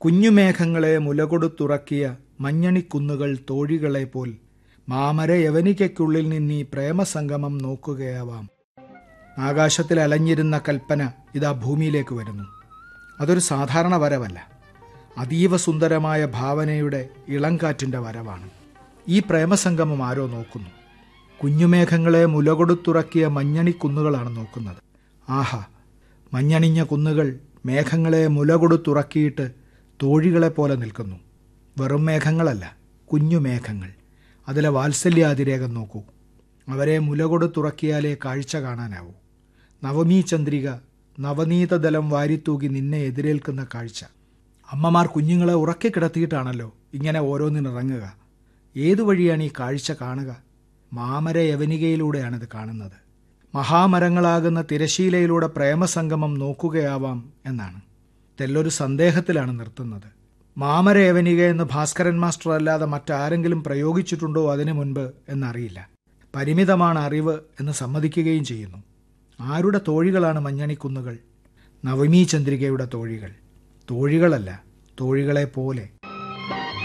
കുഞ്ഞുമേഘങ്ങളെ മുലകൊടുത്തുറക്കിയ മഞ്ഞണിക്കുന്നുകൾ തോഴികളെ പോൽ മാമര യവനികയ്ക്കുള്ളിൽ നിന്നീ പ്രേമസംഗമം നോക്കുകയാവാം ആകാശത്തിൽ അലഞ്ഞിരുന്ന കൽപ്പന ഇതാ ഭൂമിയിലേക്ക് വരുന്നു അതൊരു സാധാരണ വരവല്ല അതീവ സുന്ദരമായ ഭാവനയുടെ ഇളങ്കാറ്റിൻ്റെ വരവാണ് ഈ പ്രേമസംഗമം ആരോ നോക്കുന്നു കുഞ്ഞുമേഘങ്ങളെ മുലകൊടുത്തുറക്കിയ മഞ്ഞണിക്കുന്നുകളാണ് നോക്കുന്നത് ആഹാ മഞ്ഞണിഞ്ഞ കുന്നുകൾ മേഘങ്ങളെ മുലകൊടുത്തുറക്കിയിട്ട് തോഴികളെ പോലെ നിൽക്കുന്നു വെറും മേഘങ്ങളല്ല കുഞ്ഞു മേഘങ്ങൾ അതിലെ വാത്സല്യാതിരേകം നോക്കൂ അവരെ മുലകൊടുത്തുറക്കിയാലേ കാഴ്ച കാണാനാവൂ നവമീ ചന്ദ്രിക നവനീതദലം വാരിത്തൂകി നിന്നെ എതിരേൽക്കുന്ന കാഴ്ച അമ്മമാർ കുഞ്ഞുങ്ങളെ ഉറക്കി കിടത്തിയിട്ടാണല്ലോ ഇങ്ങനെ ഓരോന്നിനിറങ്ങുക ഏതു വഴിയാണ് ഈ കാഴ്ച കാണുക മാമര യവനികയിലൂടെയാണിത് കാണുന്നത് മഹാമരങ്ങളാകുന്ന തിരശീലയിലൂടെ പ്രേമസംഗമം നോക്കുകയാവാം എന്നാണ് തെല്ലൊരു സന്ദേഹത്തിലാണ് നിർത്തുന്നത് മാമര യവനിക എന്ന് ഭാസ്കരൻ മാസ്റ്റർ അല്ലാതെ മറ്റാരെങ്കിലും പ്രയോഗിച്ചിട്ടുണ്ടോ അതിനു മുൻപ് എന്നറിയില്ല പരിമിതമാണ് അറിവ് എന്ന് സമ്മതിക്കുകയും ചെയ്യുന്നു ആരുടെ തോഴികളാണ് മഞ്ഞണിക്കുന്നുകൾ നവമീ ചന്ദ്രികയുടെ തോഴികൾ തോഴികളല്ല തോഴികളെ പോലെ